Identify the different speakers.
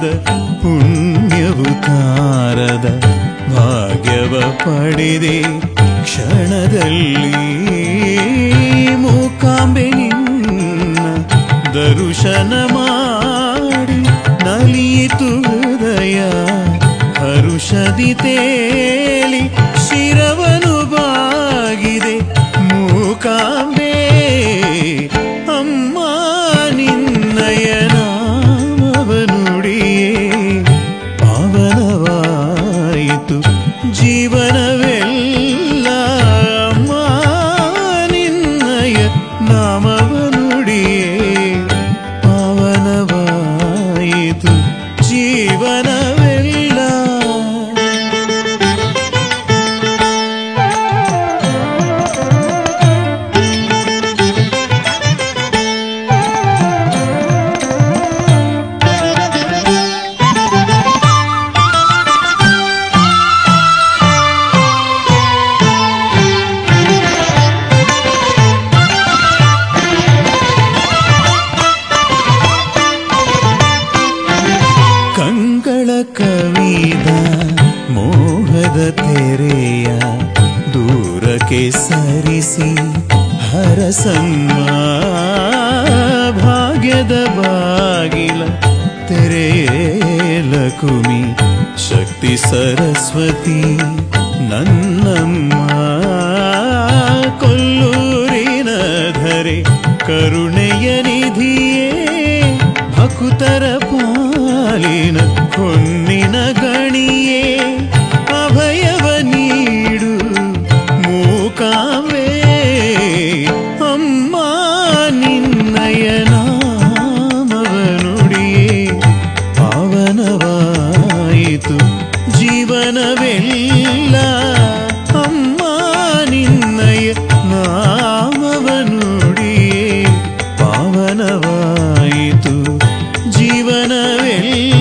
Speaker 1: ಜೀವನದ ಪುಣ್ಯವು ತಾರದ ಭಾಗ್ಯವ ಪಡೆದೆ ಕ್ಷಣದಲ್ಲಿ ಮೂಕಾಂಬೆ ನಿನ್ನ ದರುಶನ ಮಾಡಿ ನಲಿಯಿತು ಹೃದಯ ಹರುಷದಿ ತೇಲಿ ಶಿರವನು ಬಾಗಿದೆ ಮೂಕಾಂಬೆ ಅಮ್ಮ ನಿನ್ನಯ ನಾಮವನುಡಿಯೇ ಪಾವನವಾಯಿತು ಜೀವನವೆಲ್ಲ ಅಮ್ಮ ನಿನ್ನಯ ನಾಮವನುಡಿಯೇ ಪಾವನವಾಯಿತು ಜೀವನವೆಲ್ಲ ಕಂಗಳ ಕವಿದ ಮೋಹದ ತೆರೆಯ ದೂರಕ್ಕೆ ಸರಿಸಿ ಹರಸನ್ನ ಭಾಗ್ಯದ ಬಾಗಿಲ ತೆರೆಯೇಲ ಕುಮಿ ಶಕ್ತಿ ಸರಸ್ವತಿ ನನ್ನಮ್ಮ ಕೊಲ್ಲೂರಿನ ಧರೆ ಕರುಣೆಯ ನಿಧಿಯೇ ಭಕುತರ ಪಾಲಿನ ಹೊನ್ನಿನ ಗಣಿಯೇ ಅಭಯವ ನೀಡು ಮೂಕಾಂಬೆ ಅಮ್ಮ ನಿನ್ನಯ ನಾಮವನುಡಿಯೇ ಪಾವನವಾಯಿತು ಜೀವನವೆಲ್ಲ ಅಮ್ಮ ನಿನ್ನಯ ನಾಮವನುಡಿಯೇ ಪಾವನವಾಯಿತು ಜೀವನವೆಲ್ಲ